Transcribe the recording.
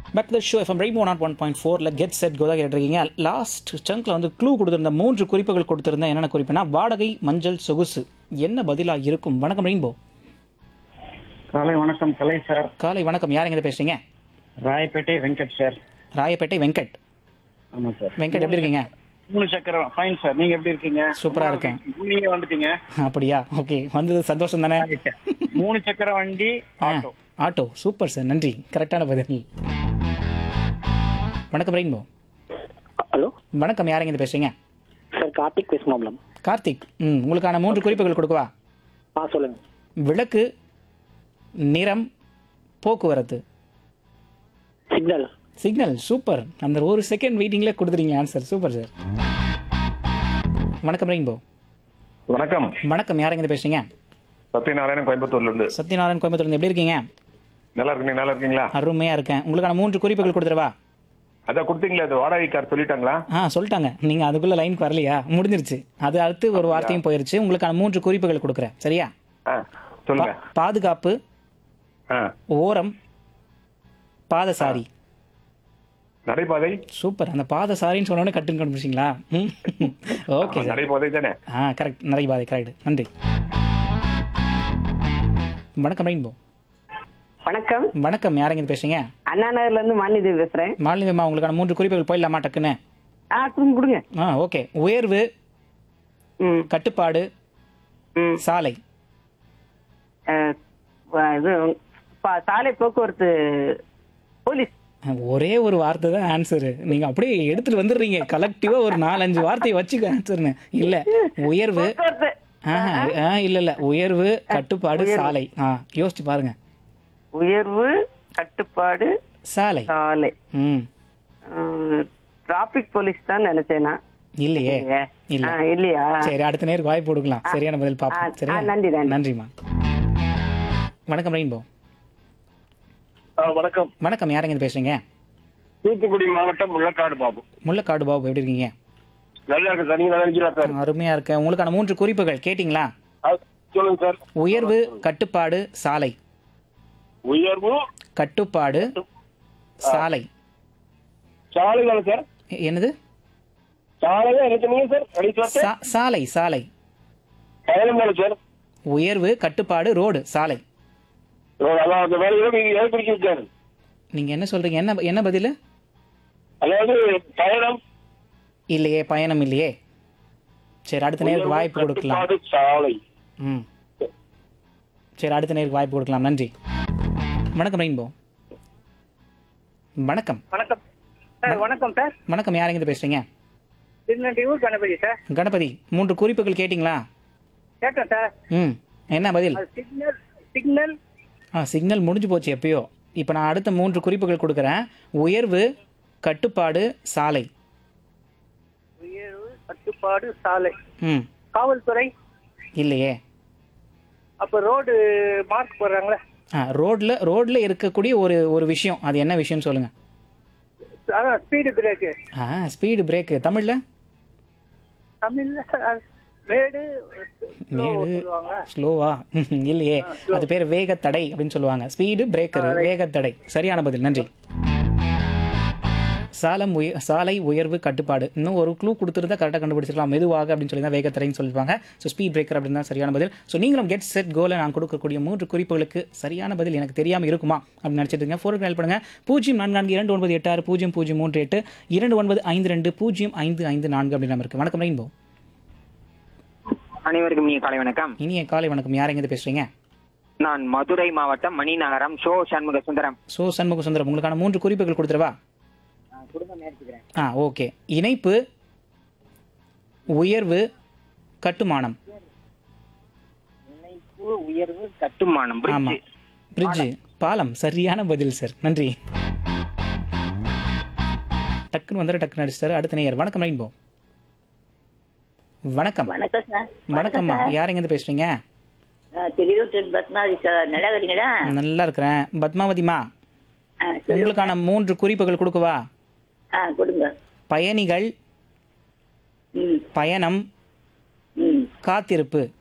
Back to show FM rainbow not one point ஃபோரில் get set கோதா கேட்டிருக்கீங்க last சங்க்ல வந்து க்ளூ கொடுத்துருந்த மூன்று குறிப்புகள் கொடுத்துருந்தேன் என்னென்ன குறிப்புனா வாடகை மஞ்சள் சொகுசு என்ன பதிலாக இருக்கும் வணக்கம் ரெயின்போ காலை வணக்கம் கலை சார் காலை வணக்கம் யார் எங்கே பேசுறீங்க ராயப்பேட்டை வெங்கட் சார் ராயப்பேட்டை வெங்கட் ஆமா சார் வெங்கட் எப்படி இருக்கீங்க மூணு சக்கரம் ஃபைன் சார் நீங்க எப்படி இருக்கீங்க சூப்பரா இருக்கேன். நீங்க வந்துட்டீங்க அப்படியா ஓகே வந்தது சந்தோஷம் தானே மூணு சக்கர வண்டி ஆட்டோ ஆட்டோ சூப்பர் சார் நன்றி கரெக்டான பதில் வணக்கம் ரெயின்போ ஹலோ வணக்கம் யார் எங்கே பேசுறீங்க சார் கார்த்திக் பேசுமாப்லம் கார்த்திக் ம் உங்களுக்கான மூன்று குறிப்புகள் கொடுக்கவா ஆ சொல்லுங்க விளக்கு நிறம் போக்குவரத்து சிக்னல் சிக்னல் சூப்பர் அந்த ஒரு செகண்ட் வெயிட்டிங்ல கொடுத்துறீங்க ஆன்சர் சூப்பர் சார் வணக்கம் ரெயின்போ வணக்கம் வணக்கம் யார் எங்கே பேசுறீங்க சத்யநாராயணன் கோயம்புத்தூர்ல இருந்து சத்யநாராயண் கோயம்புத்தூர் எப்படி இருக்கீங்க நல்லா இருக்கீங்க நல்லா இருக்கீங்களா அருமையா இருக்கேன் உங்களுக்கான மூன்று குறிப்புகள் கொடுத்துருவா அதான் கொடுத்தீங்களா அது வாடகை கார் சொல்லிட்டாங்களா ஆ சொல்லிட்டாங்க நீங்க அதுக்குள்ள லைனுக்கு வரலையா முடிஞ்சிருச்சு அது அடுத்து ஒரு வார்த்தையும் போயிருச்சு உங்களுக்கான மூன்று குறிப்புகள் கொடுக்குறேன் சரியா ஆ சொல்லுங்க பா- பாதுகாப்பு ஆ ஓரம் பாதசாரி நடைபாதை சூப்பர் அந்த பாதசாரின்னு சொன்னோடனே கட்டுன்னு கண்டுபிடிச்சிங்களா ஓகே சார் நடைபாதை தானே ஆ கரெக்ட் நிறைய பாதை கரெக்ட் நன்றி வணக்கம் ரெயின்போ வணக்கம் வணக்கம் யார் எங்க பேசுறீங்க அண்ணா நகர்ல இருந்து மாநிதி பேசுறேன் மாலினிமா உங்களுக்கான மூன்று குறிப்புகள் போயிடலாமா டக்குன்னு ஆ கொடுங்க கொடுங்க ஆ ஓகே உயர்வு ம் கட்டுப்பாடு ம் சாலை அஹ், வ- இது பா- சாலை போக்குவரத்து போலீஸ் ஒரே ஒரு வார்த்தை தான் ஆன்சரு நீங்க அப்படியே எடுத்துட்டு வந்துடுறீங்க கலெக்டிவா ஒரு நாலஞ்சு வார்த்தையை வச்சுக்க ஆன்சர்னு இல்ல உயர்வு போக்குவரத்து ஆஹா, ஆ இல்ல இல்ல உயர்வு கட்டுப்பாடு சாலை ஆ யோசிச்சு பாருங்க உயர்வு கட்டுப்பாடு சாலை சாலை ம் டிராபிக் போலீஸ் தான் நினைச்சேன் நான் இல்லையே இல்லையே. இல்ல ஆ, இல்லையா சரி அடுத்த நேருக்கு வாய்ப்பு கொடுக்கலாம் சரியான பதில் ஆ, பாப்போம் ஆ, சரியா நன்றி, நன்றி. நன்றிம்மா வணக்கம் ரெயின்போ வணக்கம் வணக்கம் யார் எங்க பேசுறீங்க தூத்துக்குடி மாவட்டம் முள்ளக்காடு பாபு முள்ளக்காடு பாபு எப்படி இருக்கீங்க நல்லா இருக்கு சார் நீங்க நல்லா இருக்கீங்களா சார் அருமையா இருக்கேன் உங்களுக்கான மூன்று குறிப்புகள் கேட்டிங்களா ஆ, சொல்லுங்க சார் உயர்வு கட்டுப்பாடு சாலை உயர்வு கட்டுப்பாடு சாலை சாலை தானே சார் எ- என்னது சாலை தான் என்ன சொன்னீங்க சார் கடைசி சா- சாலை சாலை பயணம் தானே சார் உயர்வு கட்டுப்பாடு ரோடு சாலை அதான் அந்த வேலையில நீங்க எதை பிடிக்கும் சார் நீங்க என்ன சொல்றீங்க என்ன என்ன பதில் அதாவது பயணம் இல்லையே பயணம் இல்லையே சரி அடுத்த நேருக்கு வாய்ப்பு கொடுக்கலாம் கட்டுப்பாடு, சாலை ம் சரி அடுத்த நேருக்கு வாய்ப்பு கொடுக்கலாம் நன்றி வணக்கம் ரெயின்போ வணக்கம் வணக்கம் சார் வணக்கம் சார் வணக்கம் யார் எங்க பேசுறீங்க திருநெல்வேலூர் கணபதி சார் கணபதி மூன்று குறிப்புகள் கேட்டிங்களா கேட்டேன் சார் ம் என்ன பதில் சிக்னல் சிக்னல் ஆ சிக்னல் முடிஞ்சு போச்சு எப்பயோ இப்போ நான் அடுத்த மூன்று குறிப்புகள் கொடுக்குறேன் உயர்வு கட்டுப்பாடு சாலை உயர்வு கட்டுப்பாடு சாலை ம் காவல்துறை இல்லையே அப்ப ரோடு மார்க் போடுறாங்களே ஆ ரோட்ல ரோட்ல இருக்கக்கூடிய ஒரு ஒரு விஷயம் அது என்ன விஷயம்னு சொல்லுங்க அதான் ஸ்பீடு பிரேக்கு ஆ ஸ்பீடு பிரேக்கு தமிழ்ல தமிழ்ல அது மேடு slow மேடு சொல்லுவாங்க ஸ்லோவா இல்லையே அது பேர் வேகத்தடை அப்படின்னு சொல்லுவாங்க ஸ்பீடு பிரேக்கர் வேகத்தடை சரியான பதில் நன்றி சாலம் உய சாலை உயர்வு கட்டுப்பாடு இன்னும் ஒரு க்ளூ கொடுத்துருந்தா கரெக்டாக கண்டுபிடிச்சிருக்கலாம் மெதுவாக அப்படின்னு சொல்லி தான் வேகத்தடைன்னு சொல்லுவாங்க ஸோ ஸ்பீட் பிரேக்கர் அப்படின்னு தான் சரியான பதில் ஸோ நீங்களும் கெட் செட் கோல நான் கொடுக்கக்கூடிய மூன்று குறிப்புகளுக்கு சரியான பதில் எனக்கு தெரியாமல் இருக்குமா அப்படின்னு நினச்சிட்டு இருக்கேன் ஃபோருக்கு ஹெல்ப் பண்ணுங்க பூஜ்ஜியம் நான்கு நான்கு இரண்டு ஒன்பது எட்டு ஆறு பூஜ்ஜியம் பூஜ்ஜியம் மூன்று எட்டு இரண்டு ஒன்பது ஐந்து ரெண்டு பூஜ்ஜியம் ஐந்து ஐந்து நான்கு அப்படின்னு நம்ம இருக்கு வணக்கம் ரெயின்போ அனைவருக்கும் நீங்க காலை வணக்கம் இனிய காலை வணக்கம் யார் எங்கே பேசுறீங்க நான் மதுரை மாவட்டம் மணிநகரம் ஷோ சண்முக சுந்தரம் ஸோ சண்முக சுந்தரம் உங்களுக்கான மூன்று குறிப்புகள் கொடுத்துருவா ஆ ஓகே இணைப்பு உயர்வு கட்டுமானம் உயர்வு கட்டுமானம் ஆமா பிரிட்ஜ் பாலம் சரியான பதில் சார் நன்றி டக்குன்னு வந்துட டக்குன்னு அடிச்சாரு அடுத்த நேயர் வணக்கம் ரெயின்போ வணக்கம் வணக்கம் சார் வணக்கம்மா யார் எங்கேருந்து பேசுறீங்க திருவிழூர் பத்மாவதி சார் நல்லா இருக்கீங்களா நல்லா இருக்கிறேன் பத்மாவதிமா ஆ, சொல்லு. உங்களுக்கான மூன்று குறிப்புகள் கொடுக்கவா ஆ கொடுங்க பயணிகள் ம் பயணம் ம் காத்திருப்பு